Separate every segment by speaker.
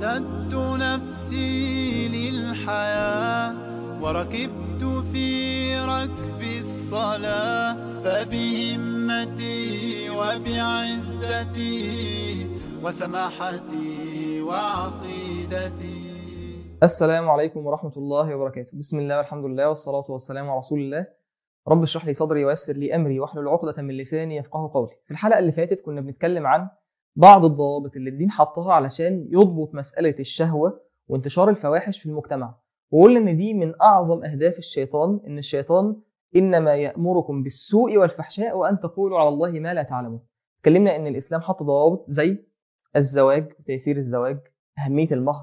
Speaker 1: أعددت نفسي للحياة وركبت في ركب الصلاة فبهمتي وبعزتي وسماحتي وعقيدتي
Speaker 2: السلام عليكم ورحمة الله وبركاته بسم الله والحمد لله والصلاة والسلام على رسول الله رب اشرح لي صدري ويسر لي أمري واحلل عقدة من لساني يفقه قولي في الحلقة اللي فاتت كنا بنتكلم عن بعض الضوابط اللي الدين حطها علشان يضبط مسألة الشهوة وانتشار الفواحش في المجتمع وقلنا ان دي من اعظم اهداف الشيطان ان الشيطان انما يأمركم بالسوء والفحشاء وان تقولوا على الله ما لا تعلمون اتكلمنا ان الاسلام حط ضوابط زي الزواج وتيسير الزواج اهمية المهر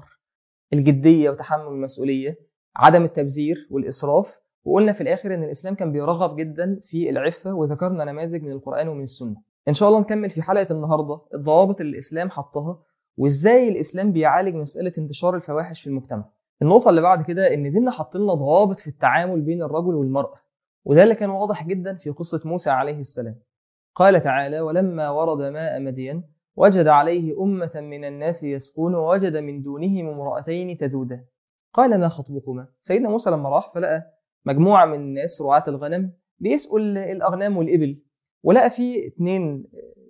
Speaker 2: الجدية وتحمل المسؤولية عدم التبذير والإسراف وقلنا في الآخر إن الإسلام كان بيرغب جدا في العفة وذكرنا نماذج من القرآن ومن السنة إن شاء الله نكمل في حلقة النهاردة الضوابط اللي الإسلام حطها وإزاي الإسلام بيعالج مسألة انتشار الفواحش في المجتمع النقطة اللي بعد كده إن ديننا حط لنا ضوابط في التعامل بين الرجل والمرأة وده اللي كان واضح جدا في قصة موسى عليه السلام قال تعالى ولما ورد ماء مدين وجد عليه أمة من الناس يسقون ووجد من دونهم امرأتين تذودان قال ما خطبكما سيدنا موسى لما راح فلقى مجموعة من الناس رعاة الغنم بيسقوا الأغنام والإبل ولقى في اتنين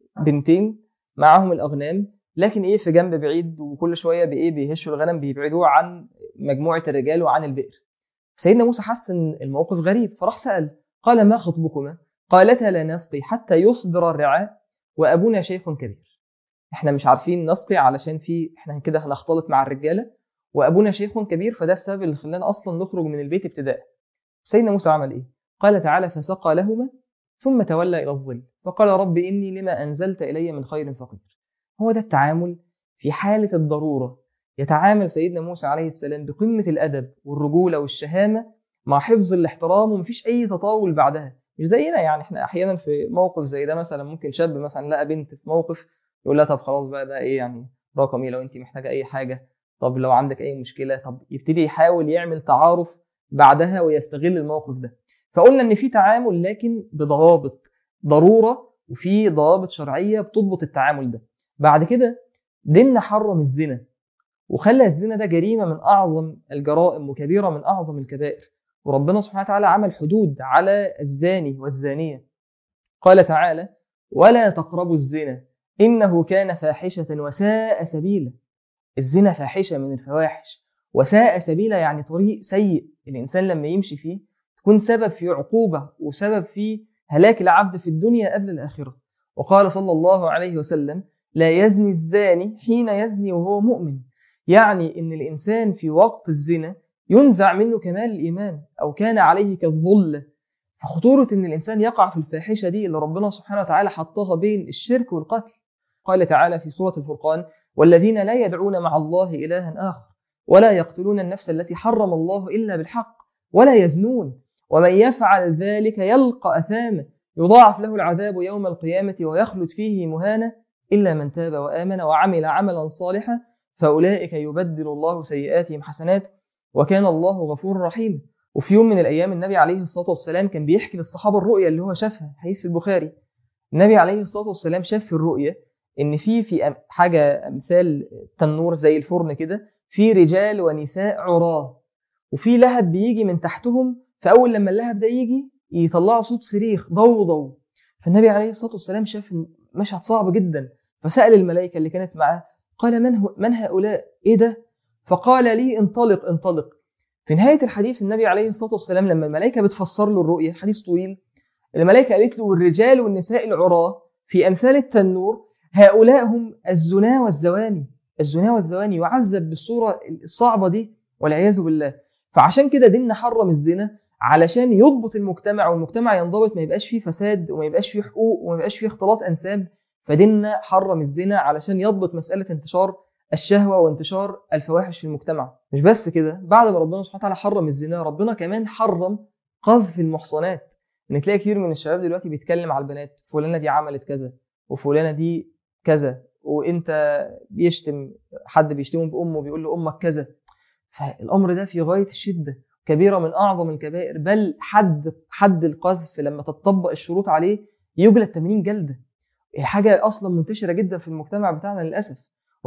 Speaker 2: بنتين معاهم الأغنام لكن إيه في جنب بعيد وكل شوية بإيه بيهشوا الغنم بيبعدوه عن مجموعة الرجال وعن البئر سيدنا موسى حس إن الموقف غريب فراح سأل قال ما خطبكما قالتا لا نسقي حتى يصدر الرعاء وأبونا شيخ كبير احنا مش عارفين نسقي علشان في احنا كده هنختلط مع الرجاله وابونا شيخ كبير فده السبب اللي خلانا اصلا نخرج من البيت ابتداء سيدنا موسى عمل ايه قال تعالى فسقى لهما ثم تولى الى الظل فقال رب اني لما انزلت الي من خير فقير هو ده التعامل في حاله الضروره يتعامل سيدنا موسى عليه السلام بقمه الادب والرجوله والشهامه مع حفظ الاحترام ومفيش اي تطاول بعدها مش زينا يعني احنا احيانا في موقف زي ده مثلا ممكن شاب مثلا لقى بنت في موقف يقول لها طب خلاص بقى ده ايه يعني رقمي لو انت محتاجه اي حاجه طب لو عندك اي مشكله طب يبتدي يحاول يعمل تعارف بعدها ويستغل الموقف ده فقلنا ان في تعامل لكن بضوابط ضروره وفي ضوابط شرعيه بتضبط التعامل ده بعد كده ديننا حرم الزنا وخلى الزنا ده جريمه من اعظم الجرائم وكبيره من اعظم الكبائر وربنا سبحانه وتعالى عمل حدود على الزاني والزانيه قال تعالى ولا تقربوا الزنا إنه كان فاحشة وساء سبيلا الزنا فاحشة من الفواحش وساء سبيلا يعني طريق سيء الإنسان لما يمشي فيه تكون سبب في عقوبة وسبب في هلاك العبد في الدنيا قبل الآخرة وقال صلى الله عليه وسلم لا يزني الزاني حين يزني وهو مؤمن يعني إن الإنسان في وقت الزنا ينزع منه كمال الإيمان أو كان عليه كالظلة فخطورة إن الإنسان يقع في الفاحشة دي اللي ربنا سبحانه وتعالى حطها بين الشرك والقتل قال تعالى في سورة الفرقان والذين لا يدعون مع الله إلها آخر ولا يقتلون النفس التي حرم الله إلا بالحق ولا يزنون ومن يفعل ذلك يلقى أثاما يضاعف له العذاب يوم القيامة ويخلد فيه مهانا إلا من تاب وآمن وعمل عملا صالحا فأولئك يبدل الله سيئاتهم حسنات وكان الله غفور رحيم وفي يوم من الأيام النبي عليه الصلاة والسلام كان بيحكي للصحابة الرؤيا اللي هو شافها حديث البخاري النبي عليه الصلاة والسلام شاف في الرؤيا ان في في حاجه امثال تنور زي الفرن كده في رجال ونساء عراه وفي لهب بيجي من تحتهم فاول لما اللهب ده يجي يطلعوا صوت صريخ ضو ضو فالنبي عليه الصلاه والسلام شاف مشهد صعب جدا فسال الملائكه اللي كانت معاه قال من هو من هؤلاء ايه ده فقال لي انطلق انطلق في نهايه الحديث النبي عليه الصلاه والسلام لما الملائكه بتفسر له الرؤيه حديث طويل الملائكه قالت له والرجال والنساء العراه في امثال التنور هؤلاء هم الزنا والزواني الزنا والزواني يعذب بالصورة الصعبة دي والعياذ بالله فعشان كده ديننا حرم الزنا علشان يضبط المجتمع والمجتمع ينضبط ما يبقاش فيه فساد وما يبقاش فيه حقوق وما يبقاش فيه اختلاط أنساب فديننا حرم الزنا علشان يضبط مسألة انتشار الشهوة وانتشار الفواحش في المجتمع مش بس كده بعد ما ربنا سبحانه وتعالى حرم الزنا ربنا كمان حرم قذف المحصنات ان تلاقي كتير من الشباب دلوقتي بيتكلم على البنات فلانة دي عملت كذا وفلانة دي كذا وانت بيشتم حد بيشتمه بامه بيقول له امك كذا فالامر ده في غايه الشده كبيره من اعظم الكبائر بل حد حد القذف لما تطبق الشروط عليه يجلد 80 جلده حاجه اصلا منتشره جدا في المجتمع بتاعنا للاسف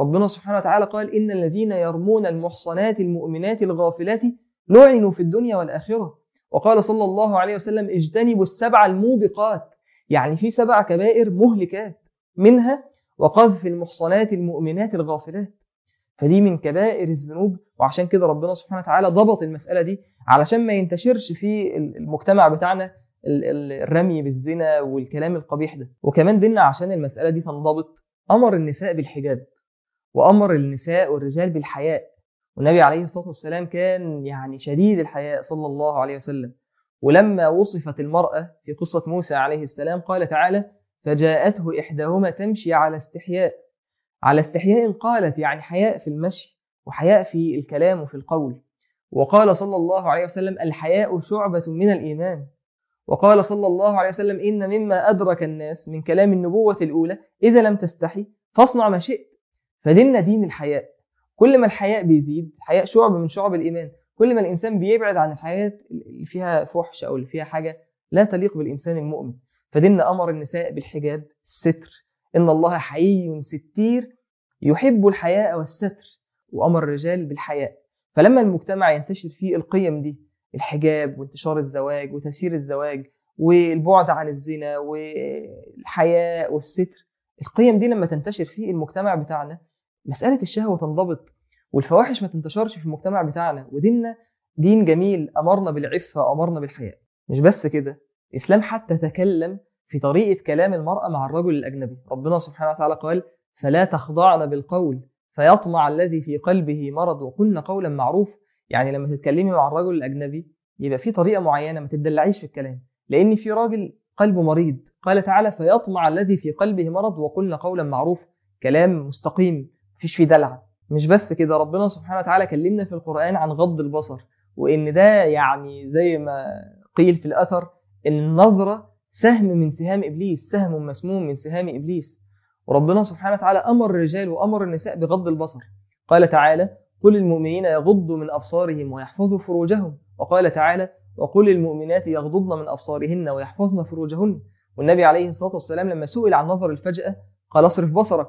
Speaker 2: ربنا سبحانه وتعالى قال إن الذين يرمون المحصنات المؤمنات الغافلات لعنوا في الدنيا والآخرة وقال صلى الله عليه وسلم اجتنبوا السبع الموبقات يعني في سبع كبائر مهلكات منها وقذف المحصنات المؤمنات الغافلات فدي من كبائر الذنوب وعشان كده ربنا سبحانه وتعالى ضبط المسألة دي علشان ما ينتشرش في المجتمع بتاعنا الرمي بالزنا والكلام القبيح ده وكمان ديننا عشان المسألة دي تنضبط أمر النساء بالحجاب وأمر النساء والرجال بالحياء والنبي عليه الصلاة والسلام كان يعني شديد الحياء صلى الله عليه وسلم ولما وصفت المرأة في قصة موسى عليه السلام قال تعالى فجاءته إحداهما تمشي على استحياء على استحياء قالت يعني حياء في المشي وحياء في الكلام وفي القول وقال صلى الله عليه وسلم الحياء شعبة من الإيمان وقال صلى الله عليه وسلم إن مما أدرك الناس من كلام النبوة الأولى إذا لم تستحي فاصنع ما شئت فديننا دين الحياء كل ما الحياء بيزيد الحياء شعب من شعب الإيمان كل ما الإنسان بيبعد عن الحياة اللي فيها فحش أو اللي فيها حاجة لا تليق بالإنسان المؤمن فديننا أمر النساء بالحجاب الستر إن الله حيي ستير يحب الحياء والستر وأمر الرجال بالحياء فلما المجتمع ينتشر فيه القيم دي الحجاب وانتشار الزواج وتسيير الزواج والبعد عن الزنا والحياء والستر القيم دي لما تنتشر في المجتمع بتاعنا مسألة الشهوة تنضبط والفواحش ما تنتشرش في المجتمع بتاعنا وديننا دين جميل أمرنا بالعفة أمرنا بالحياء مش بس كده الإسلام حتى تكلم في طريقة كلام المرأة مع الرجل الأجنبي ربنا سبحانه وتعالى قال فلا تخضعن بالقول فيطمع الذي في قلبه مرض وقلن قولا معروف يعني لما تتكلمي مع الرجل الأجنبي يبقى في طريقة معينة ما تدلعيش في الكلام لأن في راجل قلبه مريض قال تعالى فيطمع الذي في قلبه مرض وقلن قولا معروف كلام مستقيم مفيش فيه دلع مش بس كده ربنا سبحانه وتعالى كلمنا في القرآن عن غض البصر وإن ده يعني زي ما قيل في الأثر إن النظرة سهم من سهام إبليس سهم مسموم من سهام إبليس وربنا سبحانه وتعالى أمر الرجال وأمر النساء بغض البصر قال تعالى قل المؤمنين يغضوا من أبصارهم ويحفظوا فروجهم وقال تعالى وقل المؤمنات يغضضن من أبصارهن ويحفظن فروجهن والنبي عليه الصلاة والسلام لما سئل عن نظر الفجأة قال اصرف بصرك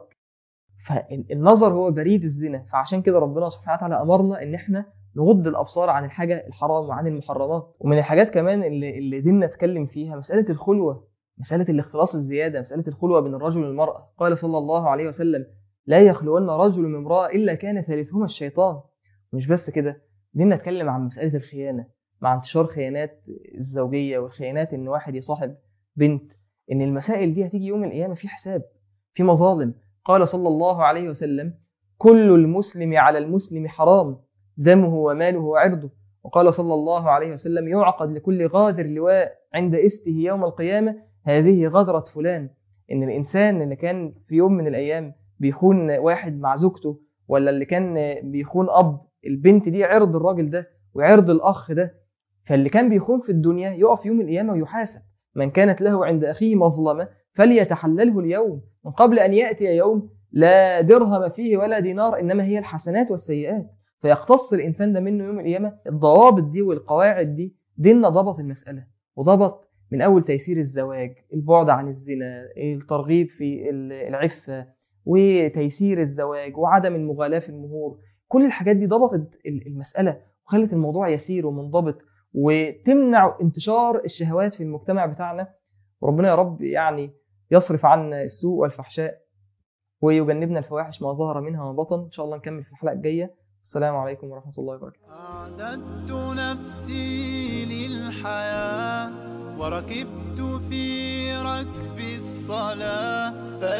Speaker 2: فالنظر هو بريد الزنا فعشان كده ربنا سبحانه وتعالى أمرنا إن احنا نغض الأبصار عن الحاجة الحرام وعن المحرمات ومن الحاجات كمان اللي, اللي ديننا اتكلم فيها مسألة الخلوة مسألة الاختلاص الزيادة مسألة الخلوة بين الرجل والمرأة قال صلى الله عليه وسلم لا يخلون رجل من امرأة إلا كان ثالثهما الشيطان مش بس كده ديننا اتكلم عن مسألة الخيانة مع انتشار خيانات الزوجية والخيانات إن واحد يصاحب بنت إن المسائل دي هتيجي يوم القيامة في حساب في مظالم قال صلى الله عليه وسلم كل المسلم على المسلم حرام دمه وماله وعرضه وقال صلى الله عليه وسلم يعقد لكل غادر لواء عند استه يوم القيامة هذه غدرة فلان إن الإنسان اللي كان في يوم من الأيام بيخون واحد مع زوجته ولا اللي كان بيخون أب البنت دي عرض الراجل ده وعرض الأخ ده فاللي كان بيخون في الدنيا يقف يوم القيامة ويحاسب من كانت له عند أخيه مظلمة فليتحلله اليوم من قبل أن يأتي يوم لا درهم فيه ولا دينار إنما هي الحسنات والسيئات فيقتص الإنسان ده منه يوم القيامة الضوابط دي والقواعد دي ديننا ضبط المسألة وضبط من أول تيسير الزواج البعد عن الزنا الترغيب في العفة وتيسير الزواج وعدم المغالاة في المهور كل الحاجات دي ضبطت المسألة وخلت الموضوع يسير ومنضبط وتمنع انتشار الشهوات في المجتمع بتاعنا وربنا يا رب يعني يصرف عنا السوء والفحشاء ويجنبنا الفواحش ما ظهر منها وما بطن ان شاء الله نكمل في الحلقه الجايه السلام عليكم ورحمه الله وبركاته
Speaker 1: أعددت نفسي للحياة وركبت في ركب الصلاة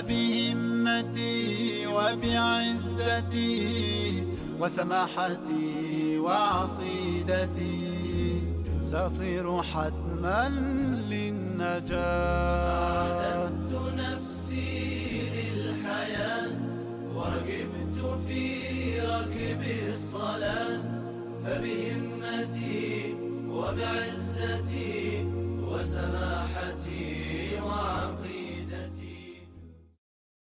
Speaker 1: فبهمتي وبعزتي وسماحتي وعقيدتي سأصير حتما للنجاة
Speaker 3: أعددت نفسي للحياة وركبت في ركب الصلاة فبهمتي وبعزتي وسماحتي